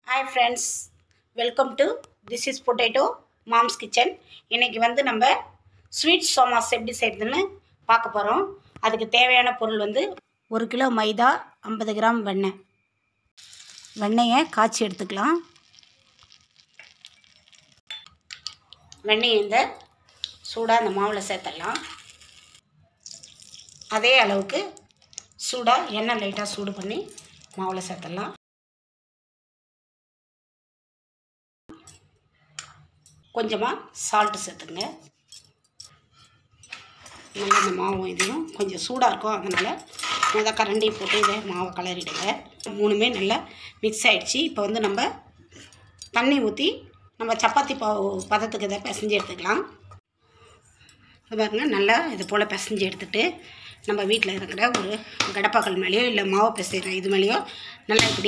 hi friends welcome to this is potato mom's kitchen இன்றைக்கி வந்து நம்ம ஸ்வீட் சோமாஸ் எப்படி செய்கிறதுன்னு பார்க்க போகிறோம் அதுக்கு தேவையான பொருள் வந்து ஒரு கிலோ மைதா ஐம்பது கிராம் வெண்ணெய் வெண்ணெயை காய்ச்சி எடுத்துக்கலாம் வெண்ணெய் இந்த சூடாக அந்த மாவில் சேர்த்துடலாம் அதே அளவுக்கு சூடாக எண்ணெய் லைட்டாக சூடு பண்ணி மாவில் சேர்த்துடலாம் கொஞ்சமாக சால்ட்டு சேர்த்துங்க நல்லா இந்த மாவும் இதையும் கொஞ்சம் சூடாக இருக்கும் அதனால் முத கரண்டி போட்டு இதை மாவை கலரிடுங்க மூணுமே நல்லா மிக்ஸ் ஆகிடுச்சு இப்போ வந்து நம்ம தண்ணி ஊற்றி நம்ம சப்பாத்தி பாவு பதத்துக்கு இதை பிசைஞ்சு எடுத்துக்கலாம் இது பாருங்க நல்லா இது போல் பிசைஞ்சு எடுத்துகிட்டு நம்ம வீட்டில் இருக்கிற ஒரு கடப்பாக்கல் மேலேயோ இல்லை மாவு பிசைகிற இது மேலேயோ நல்லா இப்படி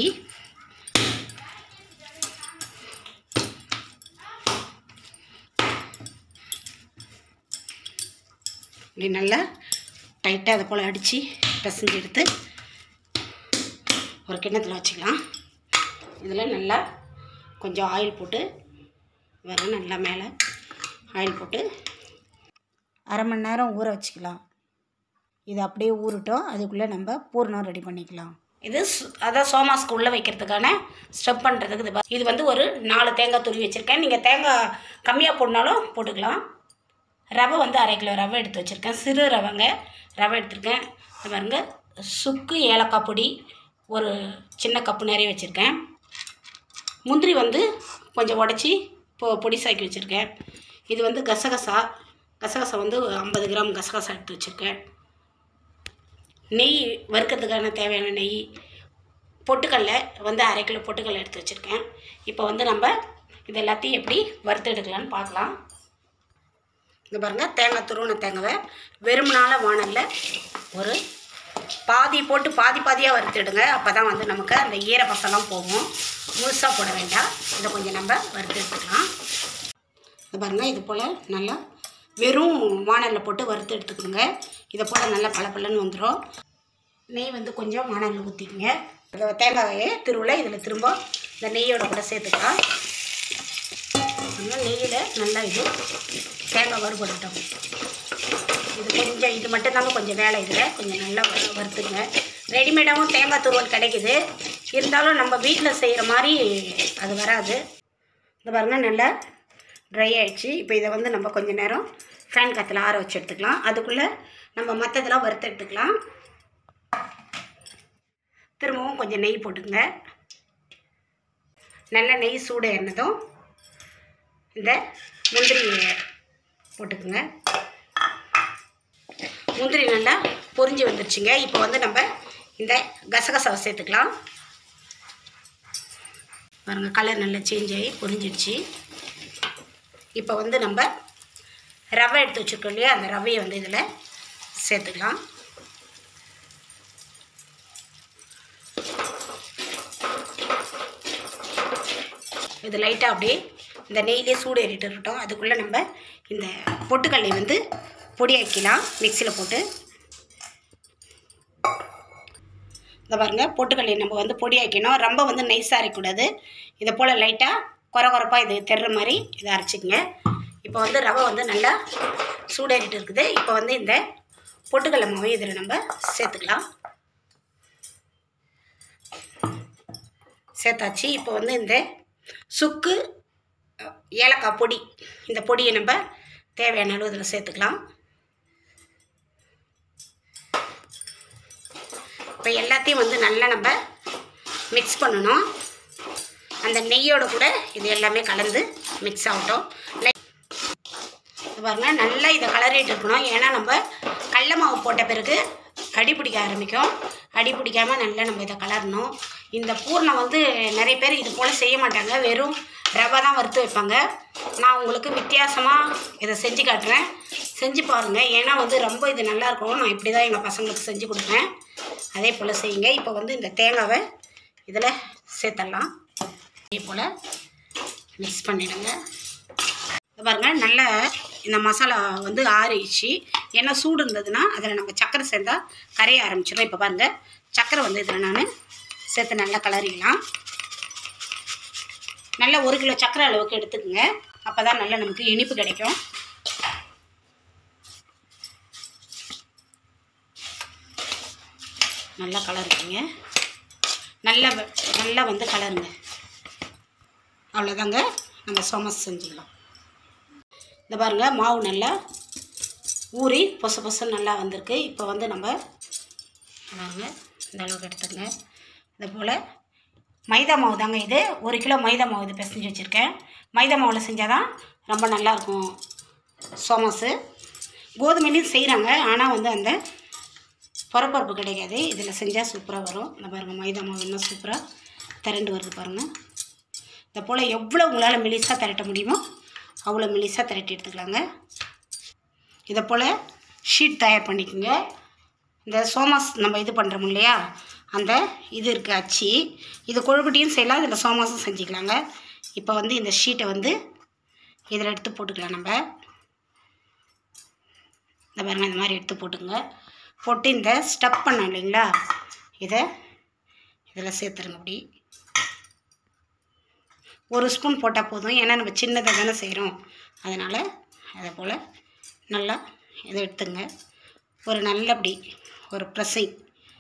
இப்படி நல்லா டைட்டாக அதை போல் அடித்து பிசைஞ்சு எடுத்து ஒரு கிண்ணத்தில் வச்சுக்கலாம் இதில் நல்லா கொஞ்சம் ஆயில் போட்டு வர நல்லா மேலே ஆயில் போட்டு அரை மணி நேரம் ஊற வச்சுக்கலாம் இது அப்படியே ஊறட்டும் அதுக்குள்ளே நம்ம பூர்ணம் ரெடி பண்ணிக்கலாம் இது சு- அதான் சோமாஸ்க்கு உள்ளே வைக்கிறதுக்கான ஸ்டெப் பண்ணுறதுக்கு இது பா- இது வந்து ஒரு நாலு தேங்காய் துருவி வச்சுருக்கேன் நீங்கள் தேங்காய் கம்மியாக போடனாலும் போட்டுக்கலாம் ரவை வந்து அரை கிலோ ரவை எடுத்து வச்சுருக்கேன் சிறு ரவைங்க ரவை எடுத்திருக்கேன் இது பாருங்க சுக்கு ஏலக்காய் பொடி ஒரு சின்ன கப்பு நிறைய வச்சுருக்கேன் முந்திரி வந்து கொஞ்சம் உடச்சி பொ பொடி சாக்கி வச்சுருக்கேன் இது வந்து கசகசா கசகசா வந்து ஐம்பது கிராம் கசகசா எடுத்து வச்சுருக்கேன் நெய் வறுக்கிறதுக்கான தேவையான நெய் பொட்டுக்கடலை வந்து அரை கிலோ பொட்டுக்கடலை எடுத்து வச்சுருக்கேன் இப்போ வந்து நம்ம இது எல்லாத்தையும் எப்படி வறுத்து எடுக்கலான்னு பார்க்கலாம் இங்கே பாருங்கள் தேங்காய் துருவன தேங்காவை வெறுமனால வானலில் ஒரு பாதி போட்டு பாதி பாதியாக வறுத்துடுங்க அப்போ தான் வந்து நமக்கு அந்த ஈரப்பசம்லாம் போகும் முழுசாக போட வேண்டாம் இதை கொஞ்சம் நம்ம வறுத்து எடுத்துக்கலாம் இது பாருங்கள் இது போல் நல்லா வெறும் வானலில் போட்டு வறுத்து எடுத்துக்கோங்க இதை போல் நல்லா பளபளன்னு வந்துடும் நெய் வந்து கொஞ்சம் வானலில் ஊற்றிக்கங்க இந்த தேங்காயை திருவிழா இதில் திரும்ப இந்த நெய்யோட கூட சேர்த்துக்கலாம் நல்லா நெய்யில் நல்லா இது தேங்காய் வறுபடட்டும் இது கொஞ்சம் இது மட்டும்தாங்க கொஞ்சம் வேலை இதில் கொஞ்சம் நல்லா வறு- வறுத்துங்க ரெடிமேடாகவும் தேங்காய் துருவல் கிடைக்குது இருந்தாலும் நம்ம வீட்டில் செய்கிற மாதிரி அது வராது இந்த பாருங்க நல்லா ட்ரை ஆயிடுச்சு இப்போ இதை வந்து நம்ம கொஞ்சம் நேரம் ஃபேன் காற்றுல ஆற வச்சு எடுத்துக்கலாம் அதுக்குள்ளே நம்ம மற்றதெல்லாம் வறுத்து எடுத்துக்கலாம் திரும்பவும் கொஞ்சம் நெய் போட்டுங்க நல்ல நெய் சூடு ஏறினதும் இந்த முந்திரி போட்டுக்குங்க முந்திரி நல்லா பொரிஞ்சு வந்துருச்சுங்க இப்போ வந்து நம்ம இந்த கசகசாவை சேர்த்துக்கலாம் பாருங்கள் கலர் நல்லா சேஞ்ச் ஆகி பொரிஞ்சிடுச்சு இப்போ வந்து நம்ம ரவை எடுத்து வச்சுருக்கோம் இல்லையா அந்த ரவையை வந்து இதில் சேர்த்துக்கலாம் இது லைட்டாக அப்படியே இந்த நெய்லேயே சூடு ஏறிட்டு இருக்கட்டும் அதுக்குள்ளே நம்ம இந்த பொட்டுக்கல்லை வந்து பொடியாக்கலாம் மிக்சியில் போட்டு இந்த பாருங்கள் பொட்டுக்கல்லையை நம்ம வந்து பொடியாக்கணும் ரொம்ப வந்து நைஸாக அரைக்கூடாது இதை போல் லைட்டாக குறை குறைப்பாக இது தெர்ற மாதிரி இதை அரைச்சிக்கங்க இப்போ வந்து ரவை வந்து நல்லா சூடேறிட்டு இருக்குது இப்போ வந்து இந்த பொட்டுக்கடலை மாவை இதில் நம்ம சேர்த்துக்கலாம் சேர்த்தாச்சு இப்போ வந்து இந்த சுக்கு அஹ், ஏலக்காய் பொடி இந்த பொடியை நம்ம தேவையான அளவு இதில் சேர்த்துக்கலாம் இப்போ எல்லாத்தையும் வந்து நல்லா நம்ம மிக்ஸ் பண்ணணும் அந்த நெய்யோட கூட இது எல்லாமே கலந்து மிக்ஸ் ஆகட்டும் லை- இது பாருங்க நல்லா இதை கலரிட்டு இருக்கணும் ஏன்னா நம்ம கடல மாவு போட்ட பிறகு அடி பிடிக்க ஆரம்பிக்கும் அடி பிடிக்காமல் நல்லா நம்ம இதை கலரணும் இந்த பூர்ணம் வந்து நிறைய பேர் இது போல் செய்ய மாட்டாங்க வெறும் ரவை தான் வறுத்து வைப்பாங்க நான் உங்களுக்கு வித்தியாசமாக இதை செஞ்சு காட்டுறேன் செஞ்சு பாருங்கள் ஏன்னா வந்து ரொம்ப இது நல்லா இருக்கும் நான் இப்படி தான் எங்கள் பசங்களுக்கு செஞ்சு கொடுப்பேன் அதே போல் செய்யுங்க இப்போ வந்து இந்த தேங்காவை இதில் சேர்த்துடலாம் இதே போல் மிக்ஸ் பண்ணிவிடுங்க இது பாருங்க நல்ல இந்த மசாலா வந்து ஆறிடுச்சு ஏன்னா சூடு இருந்ததுன்னா அதில் நம்ம சக்கரை சேர்ந்தா கரைய ஆரம்பிச்சிடும் இப்போ பாருங்கள் சக்கரை வந்து இதில் நான் சேர்த்து நல்லா கலரிக்கலாம் நல்ல ஒரு கிலோ சக்கரை அளவுக்கு எடுத்துக்கோங்க அப்போ தான் நல்லா நமக்கு இனிப்பு கிடைக்கும் நல்லா கலருக்குங்க நல்லா வ- நல்லா வந்து கலருங்க அவ்வளோதாங்க நம்ம சோமஸ் செஞ்சுக்கலாம் இந்த பாருங்க மாவு நல்லா ஊறி பொச பொசன்னு நல்லா வந்திருக்கு இப்போ வந்து நம்ம பாருங்க இந்த அளவுக்கு எடுத்துங்க இது போல் மைதா மாவு தாங்க இது ஒரு கிலோ மைதா மாவு இது பிசைஞ்சு வச்சுருக்கேன் மைதா மாவில் செஞ்சால் தான் ரொம்ப நல்லாயிருக்கும் சோமஸு கோதுமையிலையும் செய்கிறாங்க ஆனால் வந்து அந்த பொறப்பருப்பு கிடைக்காது இதில் செஞ்சால் சூப்பராக வரும் இந்த பாருங்கள் மைதா மாவு இன்னும் சூப்பராக திரண்டு வருது பாருங்கள் இதை போல் எவ்வளோ உங்களால் மெலிசாக திரட்ட முடியுமோ அவ்வளோ மெலிசாக திரட்டி எடுத்துக்கலாங்க இதை போல் ஷீட் தயார் பண்ணிக்கோங்க இந்த சோமாஸ் நம்ம இது பண்ணுறோம் இல்லையா அந்த இது இருக்குது அச்சு இது கொழுக்கட்டையும் செய்யலாம் இதில் சோமாஸும் செஞ்சுக்கலாங்க இப்போ வந்து இந்த ஷீட்டை வந்து இதில் எடுத்து போட்டுக்கலாம் நம்ம இந்த பாருங்க இந்த மாதிரி எடுத்து போட்டுங்க போட்டு இந்த ஸ்டப் பண்ணோம் இல்லைங்களா இதை இதில் சேர்த்துருங்க அப்படி ஒரு ஸ்பூன் போட்டால் போதும் ஏன்னா நம்ம சின்னதாக தானே செய்கிறோம் அதனால் அதை போல் நல்லா இதை எடுத்துங்க ஒரு நல்ல அப்படி ஒரு ப்ரெஸ்ஸிங்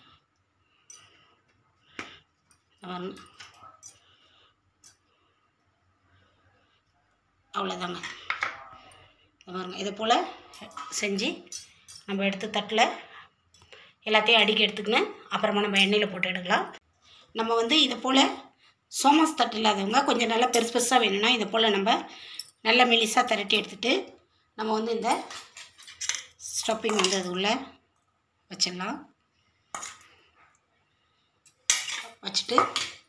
அவ்வளோதாங்க இதை பாருங்க இதை போல் செஞ்சு நம்ம எடுத்து தட்டில் எல்லாத்தையும் அடுக்கி எடுத்துக்கணும் அப்புறமா நம்ம எண்ணெயில் போட்டு எடுக்கலாம் நம்ம வந்து இதை போல் சோமாஸ் தட்டு இல்லாதவங்க கொஞ்சம் நல்லா பெருசு பெருசாக வேணும்னா இதை போல் நம்ம நல்ல மெலிசாக திரட்டி எடுத்துட்டு நம்ம வந்து இந்த ஸ்டப்பிங் வந்து அது உள்ள வச்சிடலாம் வச்சுட்டு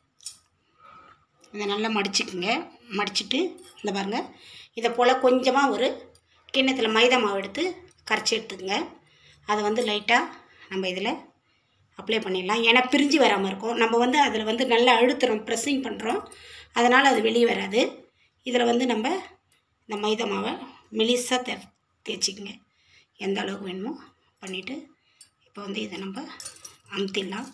இதை நல்லா மடிச்சுக்குங்க மடிச்சிட்டு இந்த பாருங்கள் இதை போல் கொஞ்சமாக ஒரு கிண்ணத்தில் மைதா மாவு எடுத்து கரைச்சி எடுத்துக்கங்க அதை வந்து லைட்டாக நம்ம இதில் அப்ளை பண்ணிடலாம் ஏன்னா பிரிஞ்சு வராமல் இருக்கும் நம்ம வந்து அதில் வந்து நல்லா அழுத்துறோம் ப்ரெஸ்ஸிங் பண்ணுறோம் அதனால் அது வெளியே வராது இதில் வந்து நம்ம இந்த மைதா மாவை மெலிசாக தே தேய்ச்சிக்கங்க எந்த அளவுக்கு வேணுமோ பண்ணிவிட்டு இப்போ வந்து இதை நம்ம அமுத்திடலாம்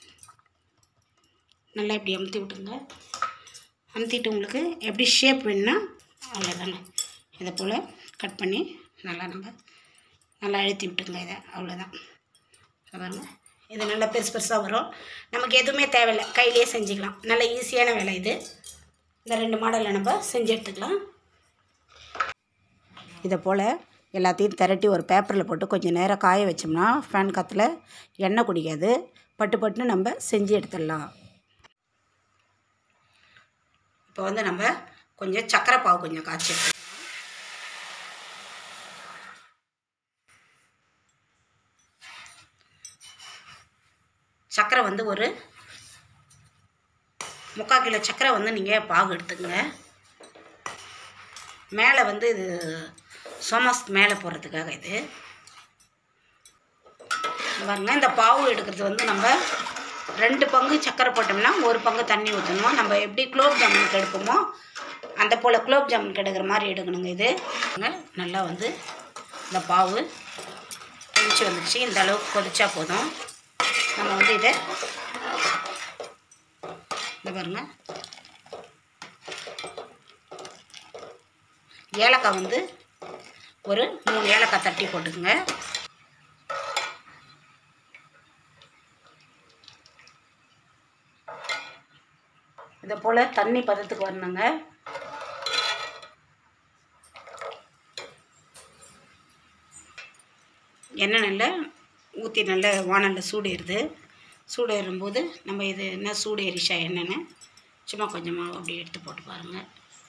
நல்லா இப்படி அமுத்தி விட்டுங்க அமுத்திட்டு உங்களுக்கு எப்படி ஷேப் வேணும்னா அவ்வளோதாங்க இதை போல் கட் பண்ணி நல்லா நம்ம நல்லா அழுத்தி விட்டுங்க இதை அவ்வளோதான் பாருங்க இது நல்லா பெருசு பெருசாக வரும் நமக்கு எதுவுமே தேவையில்லை கையிலேயே செஞ்சுக்கலாம் நல்ல ஈஸியான வேலை இது இந்த ரெண்டு மாடலில் நம்ம செஞ்சு எடுத்துக்கலாம் இதை போல் எல்லாத்தையும் திரட்டி ஒரு பேப்பரில் போட்டு கொஞ்சம் நேரம் காய வச்சோம்னா ஃபேன் காற்றுல எண்ணெய் குடிக்காது பட்டு பட்டுன்னு நம்ம செஞ்சு எடுத்துடலாம் இப்போ வந்து நம்ம கொஞ்சம் சக்கரை பாவு கொஞ்சம் காய்ச்சி எடுத்துக்கலாம் சக்கரை வந்து ஒரு முக்கால் கிலோ சக்கரை வந்து நீங்கள் பாகு எடுத்துக்கங்க மேலே வந்து இது சோமாஸ் மேலே போடுறதுக்காக இது இங்க பாருங்க இந்த பாவு எடுக்கிறது வந்து நம்ம ரெண்டு பங்கு சக்கரை போட்டோம்னா ஒரு பங்கு தண்ணி ஊற்றணும் நம்ம எப்படி குலோப் ஜாமுனுக்கு எடுப்போமோ அந்த போல் குலோப் ஜாமுனுக்கு எடுக்கிற மாதிரி எடுக்கணுங்க இது நல்லா வந்து இந்த பாவு கொதிச்சு வந்துடுச்சு இந்த அளவுக்கு கொதிச்சா போதும் நம்ம வந்து இதை இந்த பாருங்க ஏலக்காய் வந்து ஒரு மூணு ஏலக்காய் தட்டி போட்டுக்குங்க இதை போல் தண்ணி பதத்துக்கு வரணுங்க எண்ணெய் நல்லா ஊற்றி நல்லா வானலில் சூடு ஏறுது சூடு ஏறும்போது நம்ம இது என்ன சூடு ஏறிச்சா என்னென்னு சும்மா கொஞ்சமாக அப்படி எடுத்து போட்டு பாருங்கள்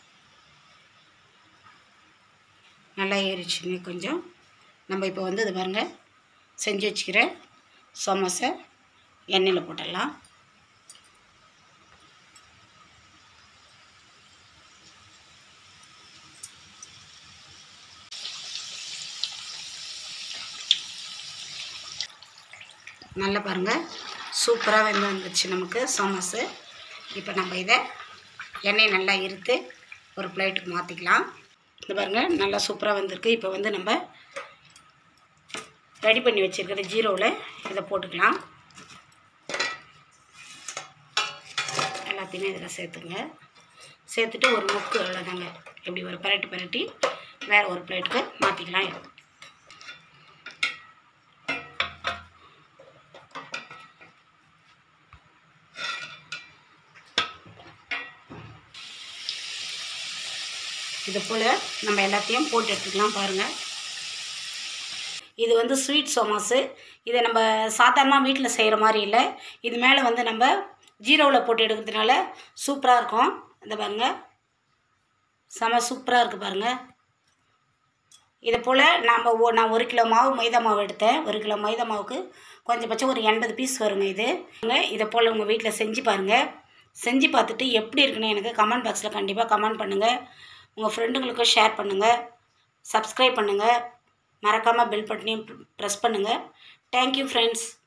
நல்லா ஏறிச்சுங்க கொஞ்சம் நம்ம இப்போ வந்து இது பாருங்கள் செஞ்சு வச்சுக்கிற சமோசை எண்ணெயில் போட்டுடலாம் நல்லா பாருங்கள் சூப்பராக வெந்து வந்துருச்சு நமக்கு சோமஸு இப்போ நம்ம இதை எண்ணெய் நல்லா இருத்து ஒரு பிளேட்டுக்கு மாற்றிக்கலாம் இது பாருங்கள் நல்லா சூப்பராக வந்திருக்கு இப்போ வந்து நம்ம ரெடி பண்ணி வச்சுருக்கிற ஜீரோவில் இதை போட்டுக்கலாம் எல்லாத்தையுமே இதில் சேர்த்துங்க சேர்த்துட்டு ஒரு முக்கு அவ்வளோதாங்க இப்படி ஒரு பரட்டி பரட்டி வேறு ஒரு பிளேட்டுக்கு மாற்றிக்கலாம் இது போல் நம்ம எல்லாத்தையும் போட்டு எடுத்துக்கலாம் பாருங்கள் இது வந்து ஸ்வீட் சோமாஸு இதை நம்ம சாதாரணமாக வீட்டில் செய்கிற மாதிரி இல்லை இது மேலே வந்து நம்ம ஜீரோவில் போட்டு எடுக்கிறதுனால சூப்பராக இருக்கும் இந்த பாருங்க செம சூப்பராக இருக்குது பாருங்கள் இதை போல் நாம் ஓ நான் ஒரு கிலோ மாவு மைதா மாவு எடுத்தேன் ஒரு கிலோ மைதா மாவுக்கு கொஞ்சபட்சம் ஒரு எண்பது பீஸ் வருங்க இது இதை போல் உங்கள் வீட்டில் செஞ்சு பாருங்கள் செஞ்சு பார்த்துட்டு எப்படி இருக்குன்னு எனக்கு கமெண்ட் பாக்ஸில் கண்டிப்பாக கமெண்ட் பண்ணுங்கள் உங்கள் ஃப்ரெண்டுங்களுக்கும் ஷேர் பண்ணுங்கள் சப்ஸ்கிரைப் பண்ணுங்கள் மறக்காமல் பெல் பட்டனையும் ப்ரெஸ் பண்ணுங்கள் தேங்க்யூ ஃப்ரெண்ட்ஸ்